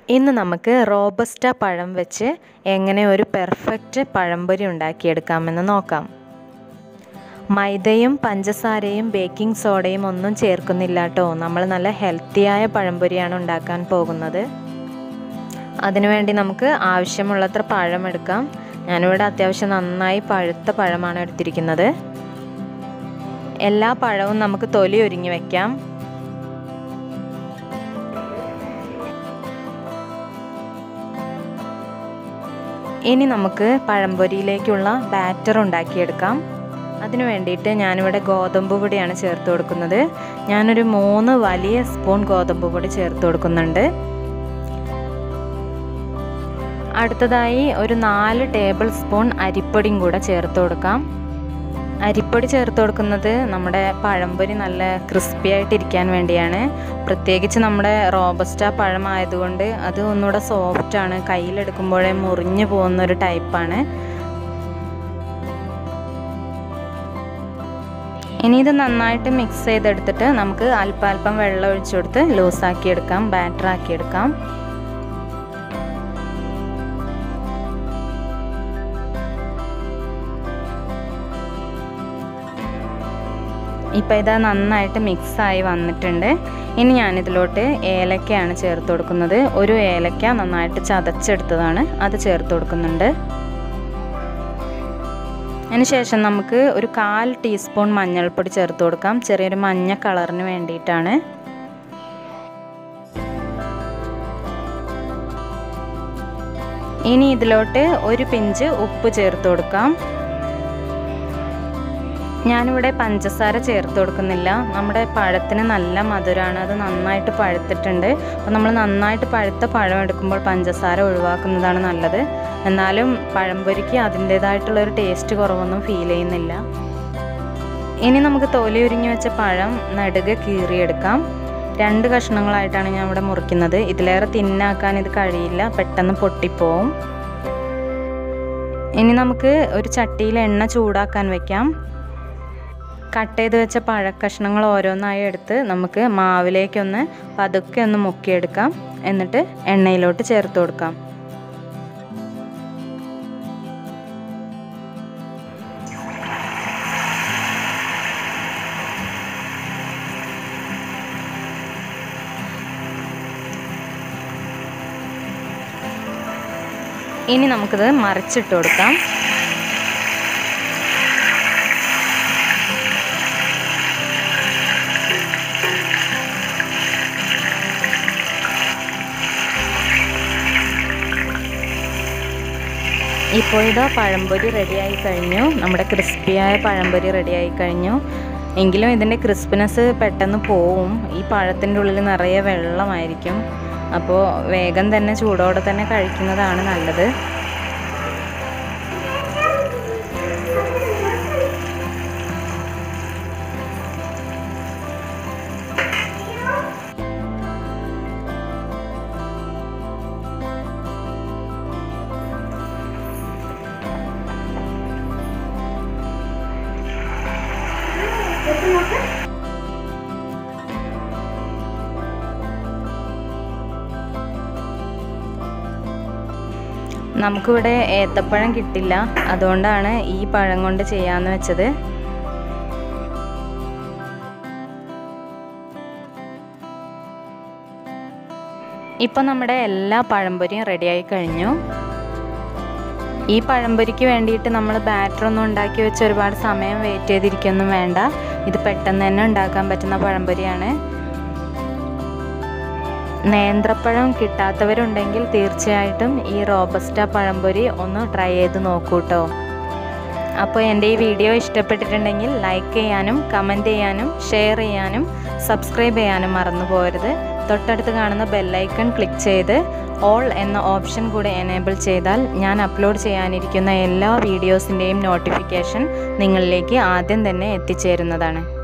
ഇന്ന് നമുക്ക് റോബസ്റ്റ പഴം വെച്ച് എങ്ങനെ ഒരു പെർഫെക്റ്റ് പഴംപൊരി ഉണ്ടാക്കിയെടുക്കാമെന്ന് നോക്കാം മൈദയും പഞ്ചസാരയും ബേക്കിംഗ് സോഡയും ഒന്നും ചേർക്കുന്നില്ല കേട്ടോ നമ്മൾ നല്ല ഹെൽത്തിയായ പഴംപൊരിയാണ് ഉണ്ടാക്കാൻ പോകുന്നത് അതിനുവേണ്ടി നമുക്ക് ആവശ്യമുള്ളത്ര പഴം എടുക്കാം ഞാനിവിടെ അത്യാവശ്യം നന്നായി പഴുത്ത പഴമാണ് എടുത്തിരിക്കുന്നത് എല്ലാ പഴവും നമുക്ക് തൊലി ഒരുങ്ങി വയ്ക്കാം ഇനി നമുക്ക് പഴംപൊരിയിലേക്കുള്ള ബാറ്റർ ഉണ്ടാക്കിയെടുക്കാം അതിനു വേണ്ടിയിട്ട് ഞാനിവിടെ ഗോതമ്പ് പൊടിയാണ് ചേർത്ത് കൊടുക്കുന്നത് ഞാനൊരു മൂന്ന് വലിയ സ്പൂൺ ഗോതമ്പ് പൊടി ചേർത്ത് കൊടുക്കുന്നുണ്ട് അടുത്തതായി ഒരു നാല് ടേബിൾ സ്പൂൺ അരിപ്പൊടിയും കൂടെ ചേർത്ത് കൊടുക്കാം അരിപ്പൊടി ചേർത്ത് കൊടുക്കുന്നത് നമ്മുടെ പഴംപൊരി നല്ല ക്രിസ്പി ആയിട്ടിരിക്കാൻ വേണ്ടിയാണ് പ്രത്യേകിച്ച് നമ്മുടെ റോബസ്റ്റ പഴമായതുകൊണ്ട് അത് ഒന്നുകൂടെ സോഫ്റ്റാണ് കയ്യിലെടുക്കുമ്പോഴേ മുറിഞ്ഞു പോകുന്ന ഒരു ടൈപ്പാണ് ഇനി ഇത് നന്നായിട്ട് മിക്സ് ചെയ്തെടുത്തിട്ട് നമുക്ക് അല്പാൽപ്പം വെള്ളം ഒഴിച്ചു കൊടുത്ത് ലൂസാക്കി എടുക്കാം ബാറ്റർ ആക്കി എടുക്കാം ഇപ്പം ഇതാ നന്നായിട്ട് മിക്സായി വന്നിട്ടുണ്ട് ഇനി ഞാനിതിലോട്ട് ഏലക്കയാണ് ചേർത്ത് കൊടുക്കുന്നത് ഒരു ഏലക്ക നന്നായിട്ട് ചതച്ചെടുത്തതാണ് അത് ചേർത്ത് കൊടുക്കുന്നുണ്ട് അതിനുശേഷം നമുക്ക് ഒരു കാൽ ടീസ്പൂൺ മഞ്ഞൾപ്പൊടി ചേർത്ത് കൊടുക്കാം ചെറിയൊരു മഞ്ഞ കളറിന് വേണ്ടിയിട്ടാണ് ഇനി ഇതിലോട്ട് ഒരു പിഞ്ച് ഉപ്പ് ചേർത്ത് കൊടുക്കാം ഞാനിവിടെ പഞ്ചസാര ചേർത്ത് കൊടുക്കുന്നില്ല നമ്മുടെ പഴത്തിന് നല്ല മധുരമാണ് അത് നന്നായിട്ട് പഴുത്തിട്ടുണ്ട് അപ്പോൾ നമ്മൾ നന്നായിട്ട് പഴുത്ത പഴം എടുക്കുമ്പോൾ പഞ്ചസാര ഒഴിവാക്കുന്നതാണ് നല്ലത് എന്നാലും പഴംപൊരിക്ക് അതിൻ്റേതായിട്ടുള്ളൊരു ടേസ്റ്റ് കുറവൊന്നും ഫീൽ ചെയ്യുന്നില്ല ഇനി നമുക്ക് തൊലി ഉരിഞ്ഞു വെച്ച പഴം നടുക കീറിയെടുക്കാം രണ്ട് കഷ്ണങ്ങളായിട്ടാണ് ഞാൻ ഇവിടെ മുറിക്കുന്നത് ഇതിലേറെ തിന്നാക്കാൻ ഇത് കഴിയില്ല പെട്ടെന്ന് പൊട്ടിപ്പോവും ഇനി നമുക്ക് ഒരു ചട്ടിയിൽ എണ്ണ ചൂടാക്കാൻ വെക്കാം കട്ട് ചെയ്ത് വെച്ച പഴക്കഷ്ണങ്ങൾ ഓരോന്നായി എടുത്ത് നമുക്ക് മാവിലേക്കൊന്ന് പതുക്കെ ഒന്ന് മുക്കിയെടുക്കാം എന്നിട്ട് എണ്ണയിലോട്ട് ചേർത്ത് കൊടുക്കാം ഇനി നമുക്കിത് മറിച്ചിട്ട് കൊടുക്കാം ഇപ്പോൾ ഇതാ പഴംപൊരി റെഡിയായി കഴിഞ്ഞു നമ്മുടെ ക്രിസ്പിയായ പഴംപൊരി റെഡിയായി കഴിഞ്ഞു എങ്കിലും ഇതിൻ്റെ ക്രിസ്പിനെസ് പെട്ടെന്ന് പോവും ഈ പഴത്തിൻ്റെ ഉള്ളിൽ നിറയെ വെള്ളമായിരിക്കും അപ്പോൾ വേഗം തന്നെ ചൂടോടെ തന്നെ കഴിക്കുന്നതാണ് നല്ലത് നമുക്കിവിടെ ഏത്തപ്പഴം കിട്ടില്ല അതുകൊണ്ടാണ് ഈ പഴം കൊണ്ട് ചെയ്യാമെന്ന് വെച്ചത് ഇപ്പോൾ നമ്മുടെ എല്ലാ പഴംപൊരിയും റെഡിയായി കഴിഞ്ഞു ഈ പഴംപൊരിക്ക് വേണ്ടിയിട്ട് നമ്മൾ ബാറ്റർ ഒന്നും ഉണ്ടാക്കി വെച്ച് ഒരുപാട് സമയം വെയിറ്റ് ചെയ്തിരിക്കൊന്നും വേണ്ട ഇത് പെട്ടെന്ന് തന്നെ ഉണ്ടാക്കാൻ പറ്റുന്ന പഴംപൊരിയാണ് നേന്ത്രപ്പഴം കിട്ടാത്തവരുണ്ടെങ്കിൽ തീർച്ചയായിട്ടും ഈ റോബസ്റ്റ പഴംപൊരി ഒന്ന് ട്രൈ ചെയ്ത് നോക്കൂ കേട്ടോ അപ്പോൾ എൻ്റെ ഈ വീഡിയോ ഇഷ്ടപ്പെട്ടിട്ടുണ്ടെങ്കിൽ ലൈക്ക് ചെയ്യാനും കമൻറ്റ് ചെയ്യാനും ഷെയർ ചെയ്യാനും സബ്സ്ക്രൈബ് ചെയ്യാനും മറന്നു പോകരുത് തൊട്ടടുത്ത് കാണുന്ന ബെല്ലൈക്കൺ ക്ലിക്ക് ചെയ്ത് ഓൾ എന്ന ഓപ്ഷൻ കൂടെ എനേബിൾ ചെയ്താൽ ഞാൻ അപ്ലോഡ് ചെയ്യാനിരിക്കുന്ന എല്ലാ വീഡിയോസിൻ്റെയും നോട്ടിഫിക്കേഷൻ നിങ്ങളിലേക്ക് ആദ്യം തന്നെ എത്തിച്ചേരുന്നതാണ്